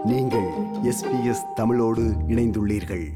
நீங்கள் எஸ்பிஎஸ் தமிழோடு இணைந்துள்ளீர்கள்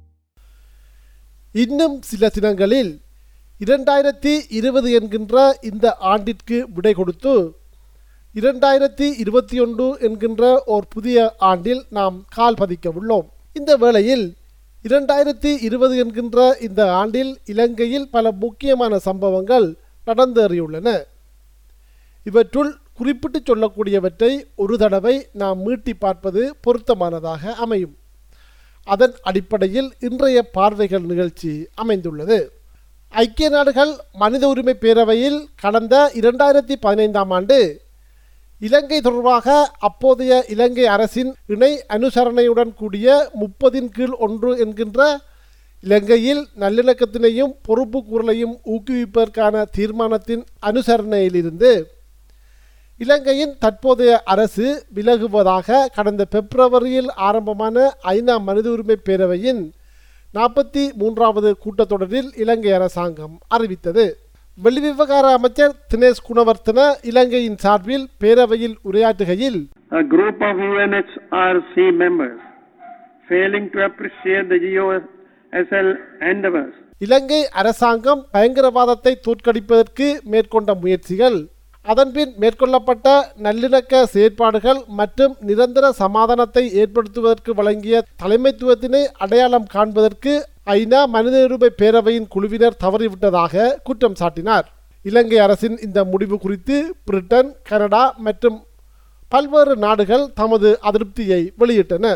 இன்னும் சில தினங்களில் இரண்டாயிரத்தி இருபது என்கின்ற இந்த ஆண்டிற்கு விடை கொடுத்து இரண்டாயிரத்தி இருபத்தி ஒன்று என்கின்ற ஓர் புதிய ஆண்டில் நாம் கால் பதிக்க உள்ளோம் இந்த வேளையில் இரண்டாயிரத்தி இருபது என்கின்ற இந்த ஆண்டில் இலங்கையில் பல முக்கியமான சம்பவங்கள் நடந்தேறியுள்ளன இவற்றுள் குறிப்பிட்டு சொல்லக்கூடியவற்றை ஒரு தடவை நாம் மீட்டி பார்ப்பது பொருத்தமானதாக அமையும் அதன் அடிப்படையில் இன்றைய பார்வைகள் நிகழ்ச்சி அமைந்துள்ளது ஐக்கிய நாடுகள் மனித உரிமை பேரவையில் கடந்த இரண்டாயிரத்தி பதினைந்தாம் ஆண்டு இலங்கை தொடர்பாக அப்போதைய இலங்கை அரசின் இணை அனுசரணையுடன் கூடிய முப்பதின் கீழ் ஒன்று என்கின்ற இலங்கையில் நல்லிணக்கத்தினையும் பொறுப்பு கூறலையும் ஊக்குவிப்பதற்கான தீர்மானத்தின் அனுசரணையிலிருந்து இலங்கையின் தற்போதைய அரசு விலகுவதாக கடந்த பிப்ரவரியில் ஆரம்பமான ஐநா மனித உரிமை பேரவையின் நாற்பத்தி மூன்றாவது கூட்டத்தொடரில் இலங்கை அரசாங்கம் அறிவித்தது வெளிவிவகார அமைச்சர் தினேஷ் குணவர்த்தன இலங்கையின் சார்பில் பேரவையில் உரையாற்றுகையில் a group of UNHRC members failing to appreciate the GOSL endeavors இலங்கை அரசாங்கம் பயங்கரவாதத்தை தோற்கடிப்பதற்கு மேற்கொண்ட முயற்சிகள் அதன்பின் மேற்கொள்ளப்பட்ட நல்லிணக்க செயற்பாடுகள் மற்றும் நிரந்தர சமாதானத்தை ஏற்படுத்துவதற்கு வழங்கிய தலைமைத்துவத்தினை அடையாளம் காண்பதற்கு ஐநா மனித உரிமை பேரவையின் குழுவினர் தவறிவிட்டதாக குற்றம் சாட்டினார் இலங்கை அரசின் இந்த முடிவு குறித்து பிரிட்டன் கனடா மற்றும் பல்வேறு நாடுகள் தமது அதிருப்தியை வெளியிட்டன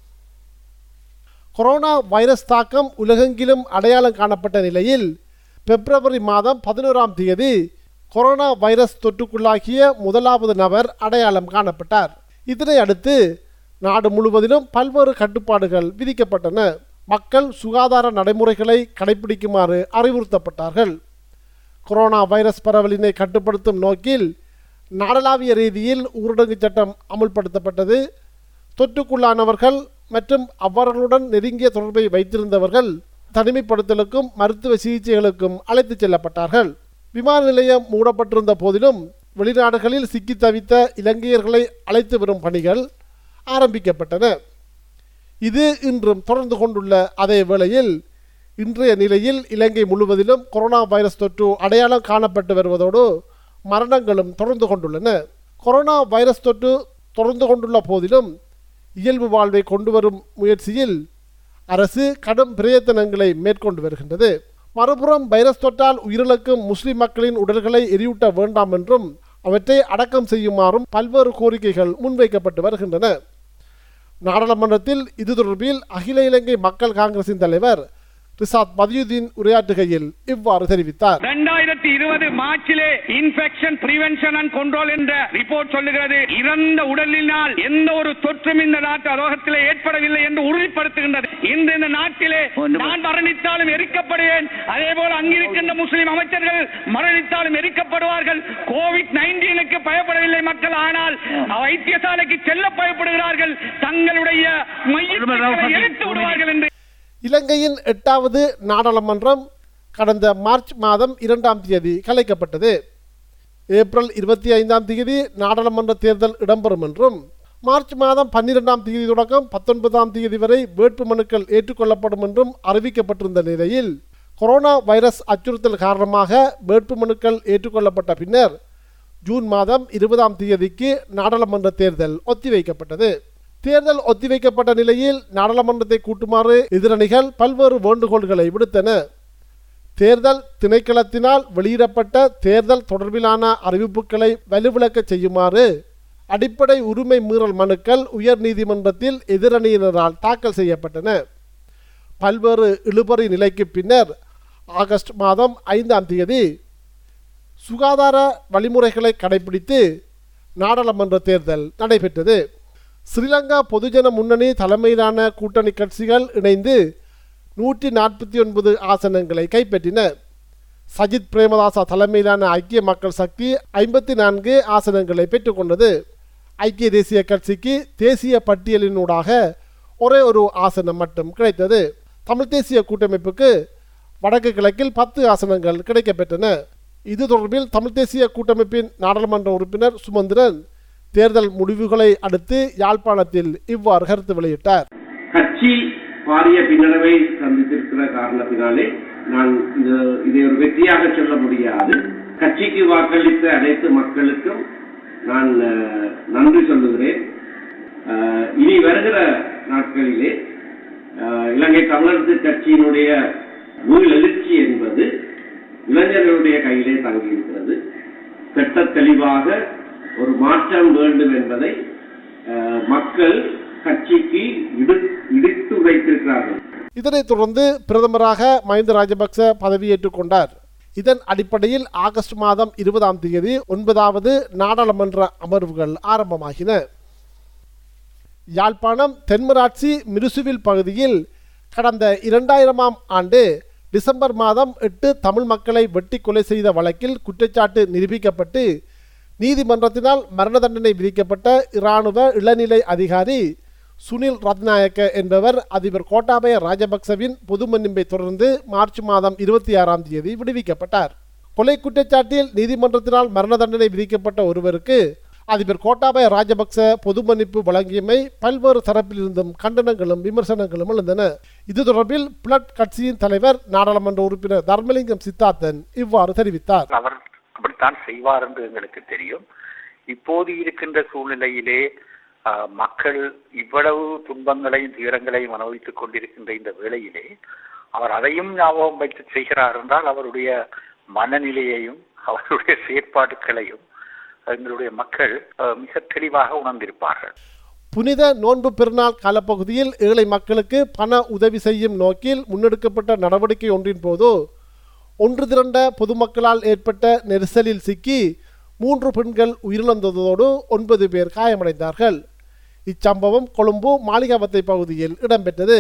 கொரோனா வைரஸ் தாக்கம் உலகெங்கிலும் அடையாளம் காணப்பட்ட நிலையில் பிப்ரவரி மாதம் பதினோராம் தேதி கொரோனா வைரஸ் தொற்றுக்குள்ளாகிய முதலாவது நபர் அடையாளம் காணப்பட்டார் இதனை அடுத்து நாடு முழுவதிலும் பல்வேறு கட்டுப்பாடுகள் விதிக்கப்பட்டன மக்கள் சுகாதார நடைமுறைகளை கடைபிடிக்குமாறு அறிவுறுத்தப்பட்டார்கள் கொரோனா வைரஸ் பரவலினை கட்டுப்படுத்தும் நோக்கில் நாடளாவிய ரீதியில் ஊரடங்கு சட்டம் அமுல்படுத்தப்பட்டது தொற்றுக்குள்ளானவர்கள் மற்றும் அவர்களுடன் நெருங்கிய தொடர்பை வைத்திருந்தவர்கள் தனிமைப்படுத்தலுக்கும் மருத்துவ சிகிச்சைகளுக்கும் அழைத்துச் செல்லப்பட்டார்கள் விமான நிலையம் மூடப்பட்டிருந்த போதிலும் வெளிநாடுகளில் சிக்கி தவித்த இலங்கையர்களை அழைத்து வரும் பணிகள் ஆரம்பிக்கப்பட்டன இது இன்றும் தொடர்ந்து கொண்டுள்ள அதே வேளையில் இன்றைய நிலையில் இலங்கை முழுவதிலும் கொரோனா வைரஸ் தொற்று அடையாளம் காணப்பட்டு வருவதோடு மரணங்களும் தொடர்ந்து கொண்டுள்ளன கொரோனா வைரஸ் தொற்று தொடர்ந்து கொண்டுள்ள போதிலும் இயல்பு வாழ்வை கொண்டு வரும் முயற்சியில் அரசு கடும் பிரயத்தனங்களை மேற்கொண்டு வருகின்றது மறுபுறம் வைரஸ் தொற்றால் உயிரிழக்கும் முஸ்லிம் மக்களின் உடல்களை எரியூட்ட வேண்டாம் என்றும் அவற்றை அடக்கம் செய்யுமாறும் பல்வேறு கோரிக்கைகள் முன்வைக்கப்பட்டு வருகின்றன நாடாளுமன்றத்தில் இது தொடர்பில் அகில இலங்கை மக்கள் காங்கிரசின் தலைவர் ரிசாத் பதியுதீன் உரையாற்றுகையில் இவ்வாறு தெரிவித்தார் ரெண்டாயிரத்தி இருபது மார்ச்சிலே இன்ஃபெக்ஷன் பிரிவென்ஷன் அண்ட் கண்ட்ரோல் என்ற ரிப்போர்ட் சொல்லுகிறது இறந்த உடலினால் எந்த ஒரு தொற்றும் இந்த நாட்டு அலோகத்திலே ஏற்படவில்லை என்று உறுதிப்படுத்துகின்றது இன்று இந்த நாட்டிலே நான் மரணித்தாலும் எரிக்கப்படுவேன் அதே போல அங்கிருக்கின்ற முஸ்லிம் அமைச்சர்கள் மரணித்தாலும் எரிக்கப்படுவார்கள் கோவிட் நைன்டீனுக்கு பயப்படவில்லை மக்கள் ஆனால் வைத்தியசாலைக்கு செல்ல பயப்படுகிறார்கள் தங்களுடைய மையத்தை எரித்து விடுவார்கள் என்று இலங்கையின் எட்டாவது நாடாளுமன்றம் கடந்த மார்ச் மாதம் இரண்டாம் தேதி கலைக்கப்பட்டது ஏப்ரல் இருபத்தி ஐந்தாம் தேதி நாடாளுமன்ற தேர்தல் இடம்பெறும் என்றும் மார்ச் மாதம் பன்னிரெண்டாம் தேதி தொடக்கம் பத்தொன்பதாம் தேதி வரை வேட்புமனுக்கள் ஏற்றுக்கொள்ளப்படும் என்றும் அறிவிக்கப்பட்டிருந்த நிலையில் கொரோனா வைரஸ் அச்சுறுத்தல் காரணமாக வேட்புமனுக்கள் ஏற்றுக்கொள்ளப்பட்ட பின்னர் ஜூன் மாதம் இருபதாம் தேதிக்கு நாடாளுமன்ற தேர்தல் ஒத்திவைக்கப்பட்டது தேர்தல் ஒத்திவைக்கப்பட்ட நிலையில் நாடாளுமன்றத்தை கூட்டுமாறு எதிரணிகள் பல்வேறு வேண்டுகோள்களை விடுத்தன தேர்தல் திணைக்களத்தினால் வெளியிடப்பட்ட தேர்தல் தொடர்பிலான அறிவிப்புகளை வலுவிளக்க செய்யுமாறு அடிப்படை உரிமை மீறல் மனுக்கள் உயர் நீதிமன்றத்தில் எதிரணியினரால் தாக்கல் செய்யப்பட்டன பல்வேறு இழுபறி நிலைக்கு பின்னர் ஆகஸ்ட் மாதம் ஐந்தாம் தேதி சுகாதார வழிமுறைகளை கடைபிடித்து நாடாளுமன்ற தேர்தல் நடைபெற்றது ஸ்ரீலங்கா பொதுஜன முன்னணி தலைமையிலான கூட்டணி கட்சிகள் இணைந்து நூற்றி நாற்பத்தி ஒன்பது ஆசனங்களை கைப்பற்றின சஜித் பிரேமதாசா தலைமையிலான ஐக்கிய மக்கள் சக்தி ஐம்பத்தி நான்கு ஆசனங்களை பெற்றுக்கொண்டது ஐக்கிய தேசிய கட்சிக்கு தேசிய பட்டியலினூடாக ஒரே ஒரு ஆசனம் மட்டும் கிடைத்தது தமிழ் தேசிய கூட்டமைப்புக்கு வடக்கு கிழக்கில் பத்து ஆசனங்கள் கிடைக்கப்பெற்றன இது தொடர்பில் தமிழ் தேசிய கூட்டமைப்பின் நாடாளுமன்ற உறுப்பினர் சுமந்திரன் தேர்தல் முடிவுகளை அடுத்து யாழ்ப்பாணத்தில் இவ்வாறு கருத்து வெளியிட்டார் கட்சி பாரிய பின்னடைவை சந்தித்திருக்கிற காரணத்தினாலே நான் இது இதை ஒரு வெற்றியாக சொல்ல முடியாது கட்சிக்கு வாக்களித்த அனைத்து மக்களுக்கும் நான் அஹ், நன்றி சொல்லுகிறேன் அஹ், இனி வருகிற நாட்களிலே அஹ், இலங்கை தமிழரசு கட்சியினுடைய நூல் எழுச்சி என்பது இளைஞர்களுடைய கையிலே தங்கியிருக்கிறது திட்ட தெளிவாக ஒரு மாற்றம் வேண்டும் என்பதை அஹ், மக்கள் கட்சிக்கு இடு- இடித்து வைத்திருக்கிறார்கள் இதனைத் தொடர்ந்து பிரதமராக மஹிந்த ராஜபக்ச பதவியேற்றுக் கொண்டார் இதன் அடிப்படையில் ஆகஸ்ட் மாதம் இருபதாம் தேதி ஒன்பதாவது நாடாளுமன்ற அமர்வுகள் ஆரம்பமாகின யாழ்ப்பாணம் தென்மராட்சி மிருசுவில் பகுதியில் கடந்த இரண்டாயிரமாம் ஆண்டு டிசம்பர் மாதம் எட்டு தமிழ் மக்களை வெட்டி கொலை செய்த வழக்கில் குற்றச்சாட்டு நிரூபிக்கப்பட்டு நீதிமன்றத்தினால் மரண தண்டனை விதிக்கப்பட்ட இராணுவ இளநிலை அதிகாரி சுனில் ரத்நாயக்க என்பவர் அதிபர் கோட்டாபய ராஜபக்சவின் பொது மன்னிப்பை தொடர்ந்து மார்ச் மாதம் இருபத்தி ஆறாம் தேதி விடுவிக்கப்பட்டார் கொலை குற்றச்சாட்டில் நீதிமன்றத்தினால் மரண தண்டனை விதிக்கப்பட்ட ஒருவருக்கு அதிபர் கோட்டாபய ராஜபக்ச பொது மன்னிப்பு வழங்கியமை பல்வேறு தரப்பிலிருந்தும் கண்டனங்களும் விமர்சனங்களும் எழுந்தன இது தொடர்பில் பிளட் கட்சியின் தலைவர் நாடாளுமன்ற உறுப்பினர் தர்மலிங்கம் சித்தார்த்தன் இவ்வாறு தெரிவித்தார் அவர் அப்படித்தான் செய்வார் என்று எங்களுக்கு தெரியும் இப்போது இருக்கின்ற சூழ்நிலையிலே ஆஹ், மக்கள் இவ்வளவு துன்பங்களையும் துயரங்களையும் அனுபவித்துக் கொண்டிருக்கின்ற இந்த வேளையிலே அவர் அதையும் ஞாபகம் வைத்து செய்கிறார் என்றால் அவருடைய மனநிலையையும் அவருடைய செயற்பாடுகளையும் எங்களுடைய மக்கள் ஆஹ், மிக தெளிவாக உணர்ந்திருப்பார்கள் புனித நோன்பு பெருநாள் காலப்பகுதியில் ஏழை மக்களுக்கு பண உதவி செய்யும் நோக்கில் முன்னெடுக்கப்பட்ட நடவடிக்கை ஒன்றின் போது ஒன்று திரண்ட பொதுமக்களால் ஏற்பட்ட நெரிசலில் சிக்கி மூன்று பெண்கள் உயிரிழந்ததோடு ஒன்பது பேர் காயமடைந்தார்கள் இச்சம்பவம் கொழும்பு மாளிகாவத்தை பகுதியில் இடம்பெற்றது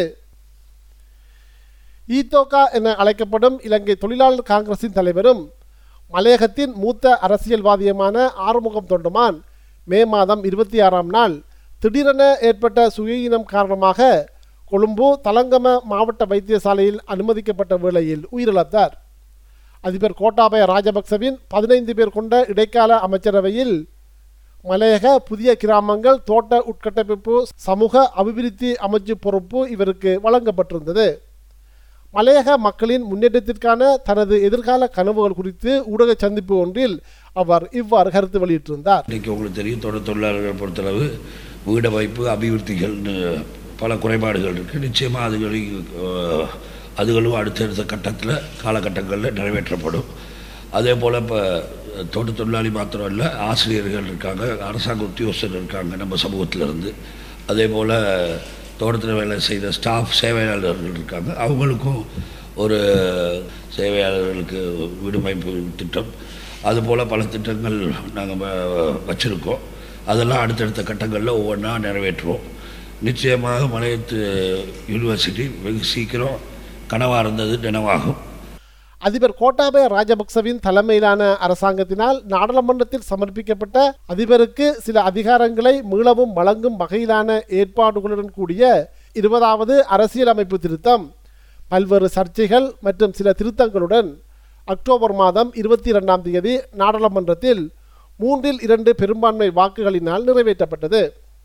ஈத்தோகா என அழைக்கப்படும் இலங்கை தொழிலாளர் காங்கிரசின் தலைவரும் மலையகத்தின் மூத்த அரசியல்வாதியுமான ஆறுமுகம் தொண்டுமான் மே மாதம் இருபத்தி ஆறாம் நாள் திடீரென ஏற்பட்ட சுயஈனம் காரணமாக கொழும்பு தலங்கம மாவட்ட வைத்தியசாலையில் அனுமதிக்கப்பட்ட வேளையில் உயிரிழந்தார் அதிபர் கோட்டாபய ராஜபக்சவின் பதினைந்து பேர் கொண்ட இடைக்கால அமைச்சரவையில் மலையக புதிய கிராமங்கள் தோட்ட உட்கட்டமைப்பு சமூக அபிவிருத்தி அமைச்சு பொறுப்பு இவருக்கு வழங்கப்பட்டிருந்தது மலையக மக்களின் முன்னேற்றத்திற்கான தனது எதிர்கால கனவுகள் குறித்து ஊடக சந்திப்பு ஒன்றில் அவர் இவ்வாறு கருத்து வெளியிட்டிருந்தார் இன்றைக்கி உங்களுக்கு தெரியும் தொழில் தொழிலாளர்கள் பொறுத்தளவு வீட வாய்ப்பு அபிவிருத்திகள்னு பல குறைபாடுகள் இருக்குது நிச்சயமாக அதுகளை அஹ், அதுகளும் அடுத்தடுத்த கட்டத்தில் காலகட்டங்களில் நிறைவேற்றப்படும் அதே போல் இப்போ தோட்ட தொழிலாளி மாத்திரம் இல்லை ஆசிரியர்கள் இருக்காங்க அரசாங்க உத்தியோகஸ்தர் இருக்காங்க நம்ம சமூகத்தில் இருந்து அதே போல் தோட்டத்தில் வேலை செய்த ஸ்டாஃப் சேவையாளர்கள் இருக்காங்க அவங்களுக்கும் ஒரு சேவையாளர்களுக்கு விடுமைப்பு திட்டம் அதுபோல் பல திட்டங்கள் நாங்கள் வச்சுருக்கோம் அதெல்லாம் அடுத்தடுத்த கட்டங்களில் ஒவ்வொன்றா நிறைவேற்றுவோம் நிச்சயமாக மலையத்து யூனிவர்சிட்டி வெகு சீக்கிரம் கனவாக இருந்தது நினைவாகும் அதிபர் கோட்டாபய ராஜபக்சவின் தலைமையிலான அரசாங்கத்தினால் நாடாளுமன்றத்தில் சமர்ப்பிக்கப்பட்ட அதிபருக்கு சில அதிகாரங்களை மீளவும் வழங்கும் வகையிலான ஏற்பாடுகளுடன் கூடிய இருபதாவது அரசியலமைப்பு திருத்தம் பல்வேறு சர்ச்சைகள் மற்றும் சில திருத்தங்களுடன் அக்டோபர் மாதம் இருபத்தி இரண்டாம் தேதி நாடாளுமன்றத்தில் மூன்றில் இரண்டு பெரும்பான்மை வாக்குகளினால் நிறைவேற்றப்பட்டது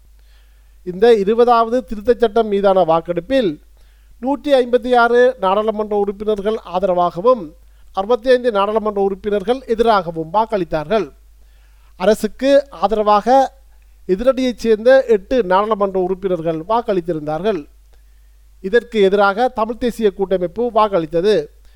இந்த இருபதாவது திருத்தச் சட்டம் மீதான வாக்கெடுப்பில் நூற்றி ஐம்பத்தி ஆறு நாடாளுமன்ற உறுப்பினர்கள் ஆதரவாகவும் அறுபத்தி ஐந்து நாடாளுமன்ற உறுப்பினர்கள் எதிராகவும் வாக்களித்தார்கள் அரசுக்கு ஆதரவாக எதிரடியைச் சேர்ந்த எட்டு நாடாளுமன்ற உறுப்பினர்கள் வாக்களித்திருந்தார்கள் இதற்கு எதிராக தமிழ் தேசிய கூட்டமைப்பு வாக்களித்தது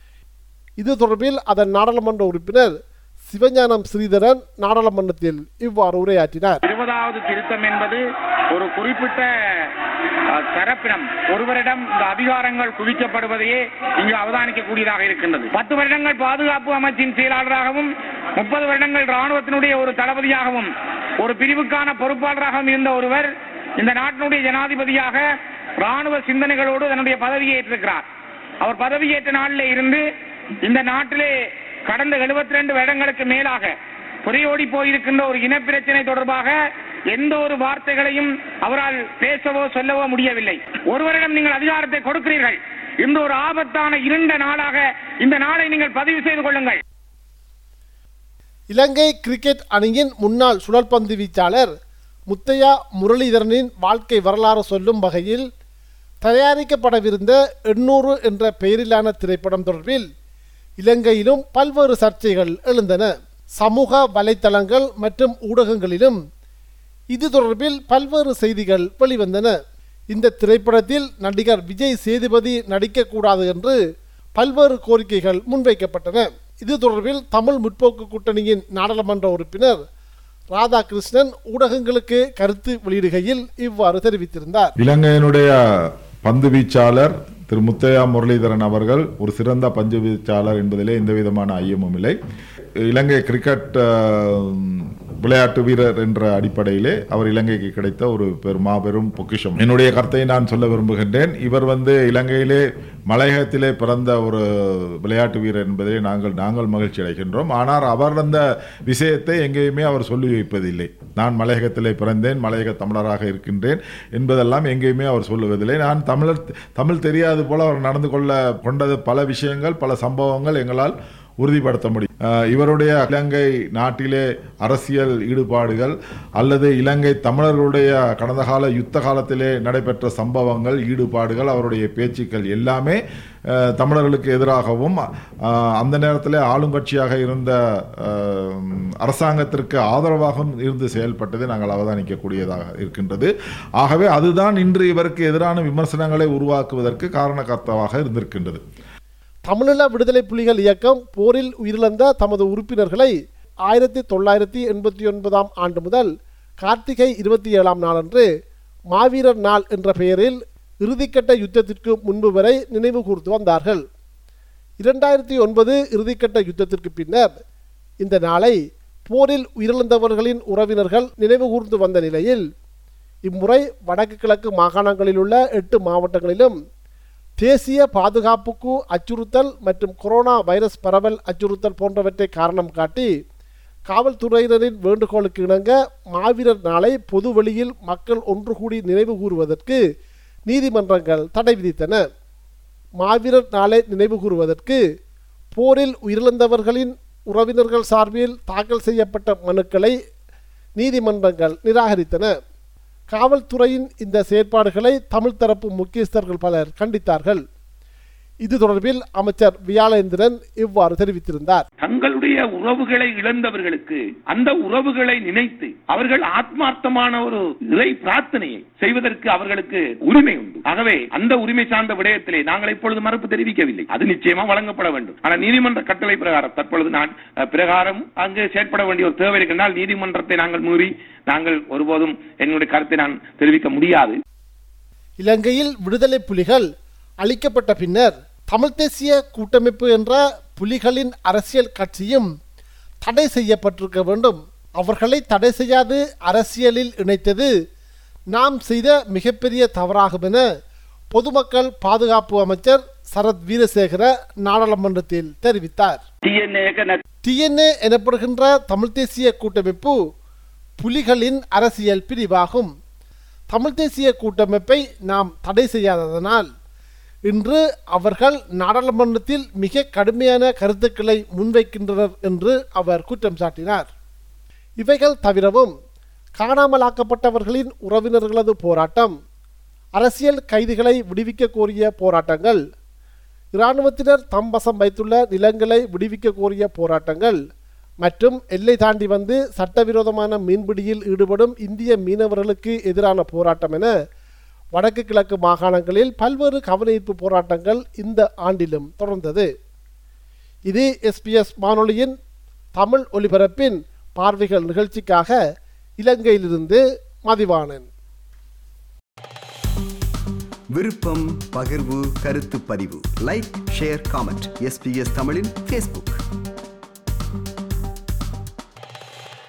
இது தொடர்பில் அதன் நாடாளுமன்ற உறுப்பினர் சிவஞானம் ஸ்ரீதரன் நாடாளுமன்றத்தில் இவ்வாறு உரையாற்றினார் இருபதாவது திருத்தம் என்பது ஒரு குறிப்பிட்ட அஹ், தரப்பினம் ஒருவரிடம் இந்த அதிகாரங்கள் குவிக்கப்படுவதையே இங்கு அவதானிக்கக்கூடியதாக இருக்கின்றது பத்து வருடங்கள் பாதுகாப்பு அமைச்சின் செயலாளராகவும் முப்பது வருடங்கள் ராணுவத்தினுடைய ஒரு தளபதியாகவும் ஒரு பிரிவுக்கான பொறுப்பாளராகவும் இருந்த ஒருவர் இந்த நாட்டினுடைய ஜனாதிபதியாக ராணுவ சிந்தனைகளோடு தன்னுடைய பதவியை ஏற்றிருக்கிறார் அவர் பதவியேற்ற நாளிலே இருந்து இந்த நாட்டிலே கடந்த 72 ரெண்டு வருடங்களுக்கு மேலாக புரையோடி போயிருக்கின்ற ஒரு இனப்பிரச்சனை தொடர்பாக எந்த ஒரு வார்த்தைகளையும் அவரால் பேசவோ சொல்லவோ முடியவில்லை ஒருவரிடம் நீங்கள் அதிகாரத்தை கொடுக்கிறீர்கள் இந்த ஒரு ஆபத்தான இருண்ட நாளாக இந்த நாளை நீங்கள் பதிவு செய்து கொள்ளுங்கள் இலங்கை கிரிக்கெட் அணியின் முன்னாள் சுழற்பந்து வீச்சாளர் முத்தையா முரளிதரனின் வாழ்க்கை வரலாறு சொல்லும் வகையில் தயாரிக்கப்படவிருந்த எண்ணூறு என்ற பெயரிலான திரைப்படம் தொடர்பில் இலங்கையிலும் பல்வேறு சர்ச்சைகள் எழுந்தன சமூக வலைத்தளங்கள் மற்றும் ஊடகங்களிலும் இது தொடர்பில் பல்வேறு செய்திகள் வெளிவந்தன இந்த திரைப்படத்தில் நடிகர் விஜய் சேதுபதி நடிக்கக்கூடாது என்று பல்வேறு கோரிக்கைகள் முன்வைக்கப்பட்டன இது தொடர்பில் தமிழ் முற்போக்கு கூட்டணியின் நாடாளுமன்ற உறுப்பினர் ராதாகிருஷ்ணன் ஊடகங்களுக்கு கருத்து வெளியிடுகையில் இவ்வாறு தெரிவித்திருந்தார் இலங்கையினுடைய பந்து வீச்சாளர் திரு முத்தையா முரளிதரன் அவர்கள் ஒரு சிறந்த பந்து வீச்சாளர் என்பதிலே எந்த விதமான ஐயமும் இல்லை இலங்கை கிரிக்கெட் அஹ், விளையாட்டு வீரர் என்ற அடிப்படையிலே அவர் இலங்கைக்கு கிடைத்த ஒரு பெரும் மாபெரும் பொக்கிஷம் என்னுடைய கருத்தை நான் சொல்ல விரும்புகின்றேன் இவர் வந்து இலங்கையிலே மலையகத்திலே பிறந்த ஒரு விளையாட்டு வீரர் என்பதிலே நாங்கள் நாங்கள் மகிழ்ச்சி அடைகின்றோம் ஆனால் அவர் அந்த விஷயத்தை எங்கேயுமே அவர் சொல்லி வைப்பதில்லை நான் மலையகத்திலே பிறந்தேன் மலையக தமிழராக இருக்கின்றேன் என்பதெல்லாம் எங்கேயுமே அவர் சொல்லுவதில்லை நான் தமிழர் தமிழ் தெரியாது போல அவர் நடந்து கொள்ள கொண்டது பல விஷயங்கள் பல சம்பவங்கள் எங்களால் உறுதிப்படுத்த முடியும் அஹ் இவருடைய இலங்கை நாட்டிலே அரசியல் ஈடுபாடுகள் அல்லது இலங்கை தமிழர்களுடைய கடந்த கால யுத்த காலத்திலே நடைபெற்ற சம்பவங்கள் ஈடுபாடுகள் அவருடைய பேச்சுக்கள் எல்லாமே அஹ், தமிழர்களுக்கு எதிராகவும் அஹ், அந்த நேரத்தில் ஆளுங்கட்சியாக இருந்த அஹ், அரசாங்கத்திற்கு ஆதரவாகவும் இருந்து செயல்பட்டதை நாங்கள் அவதானிக்கக்கூடியதாக இருக்கின்றது ஆகவே அதுதான் இன்று இவருக்கு எதிரான விமர்சனங்களை உருவாக்குவதற்கு காரணகர்த்தாவாக இருந்திருக்கின்றது தமிழீழ விடுதலை புலிகள் இயக்கம் போரில் உயிரிழந்த தமது உறுப்பினர்களை ஆயிரத்தி தொள்ளாயிரத்தி எண்பத்தி ஒன்பதாம் ஆண்டு முதல் கார்த்திகை இருபத்தி ஏழாம் நாளன்று மாவீரர் நாள் என்ற பெயரில் இறுதிக்கட்ட யுத்தத்திற்கு முன்பு வரை நினைவு கூர்ந்து வந்தார்கள் இரண்டாயிரத்தி ஒன்பது இறுதிக்கட்ட யுத்தத்திற்கு பின்னர் இந்த நாளை போரில் உயிரிழந்தவர்களின் உறவினர்கள் நினைவு கூர்ந்து வந்த நிலையில் இம்முறை வடக்கு கிழக்கு மாகாணங்களில் உள்ள எட்டு மாவட்டங்களிலும் தேசிய பாதுகாப்புக்கு அச்சுறுத்தல் மற்றும் கொரோனா வைரஸ் பரவல் அச்சுறுத்தல் போன்றவற்றை காரணம் காட்டி காவல்துறையினரின் வேண்டுகோளுக்கு இணங்க மாவீரர் நாளை பொது வெளியில் மக்கள் ஒன்று கூடி நினைவு கூறுவதற்கு நீதிமன்றங்கள் தடை விதித்தன மாவீரர் நாளை நினைவு கூறுவதற்கு போரில் உயிரிழந்தவர்களின் உறவினர்கள் சார்பில் தாக்கல் செய்யப்பட்ட மனுக்களை நீதிமன்றங்கள் நிராகரித்தன காவல்துறையின் இந்த செயற்பாடுகளை தமிழ் தரப்பு முக்கியஸ்தர்கள் பலர் கண்டித்தார்கள் இது தொடர்பில் அமைச்சர் வியாளேந்திரன் இவ்வாறு தெரிவித்திருந்தார் தங்களுடைய உறவுகளை இழந்தவர்களுக்கு அந்த உறவுகளை நினைத்து அவர்கள் ஆத்மார்த்தமான ஒரு இறை பிரார்த்தனையை செய்வதற்கு அவர்களுக்கு உரிமை உண்டு ஆகவே அந்த உரிமை சார்ந்த விடயத்திலே நாங்கள் இப்பொழுது மறுப்பு தெரிவிக்கவில்லை அது நிச்சயமா வழங்கப்பட வேண்டும் ஆனால் நீதிமன்ற கட்டளை பிரகாரம் தற்பொழுது நான் அஹ், பிரகாரம் அங்கு செயற்பட வேண்டிய ஒரு தேவை இருக்கின்றால் நீதிமன்றத்தை நாங்கள் மீறி நாங்கள் ஒருபோதும் என்னுடைய கருத்தை நான் தெரிவிக்க முடியாது இலங்கையில் விடுதலை புலிகள் அளிக்கப்பட்ட பின்னர் தமிழ் தேசிய கூட்டமைப்பு என்ற புலிகளின் அரசியல் கட்சியும் தடை செய்யப்பட்டிருக்க வேண்டும் அவர்களை தடை செய்யாது அரசியலில் இணைத்தது நாம் செய்த மிகப்பெரிய தவறாகும் என பொதுமக்கள் பாதுகாப்பு அமைச்சர் சரத் வீரசேகர நாடாளுமன்றத்தில் தெரிவித்தார் டிஎன்ஏ எனப்படுகின்ற தமிழ் தேசிய கூட்டமைப்பு புலிகளின் அரசியல் பிரிவாகும் தமிழ் தேசிய கூட்டமைப்பை நாம் தடை செய்யாததனால் இன்று அவர்கள் நாடாளுமன்றத்தில் மிக கடுமையான கருத்துக்களை முன்வைக்கின்றனர் என்று அவர் குற்றம் சாட்டினார் இவைகள் தவிரவும் காணாமலாக்கப்பட்டவர்களின் உறவினர்களது போராட்டம் அரசியல் கைதிகளை விடுவிக்க கோரிய போராட்டங்கள் இராணுவத்தினர் தம் வசம் வைத்துள்ள நிலங்களை விடுவிக்க கோரிய போராட்டங்கள் மற்றும் எல்லை தாண்டி வந்து சட்டவிரோதமான மீன்பிடியில் ஈடுபடும் இந்திய மீனவர்களுக்கு எதிரான போராட்டம் என வடக்கு கிழக்கு மாகாணங்களில் பல்வேறு கவனஈர்ப்பு போராட்டங்கள் இந்த ஆண்டிலும் தொடர்ந்தது இது எஸ்பிஎஸ் வானொலியின் தமிழ் ஒலிபரப்பின் பார்வைகள் நிகழ்ச்சிக்காக இலங்கையிலிருந்து மதிவாணன் விருப்பம் பகிர்வு கருத்து பதிவு லைக் ஷேர் காமெண்ட் எஸ்பிஎஸ் தமிழின் ஃபேஸ்புக்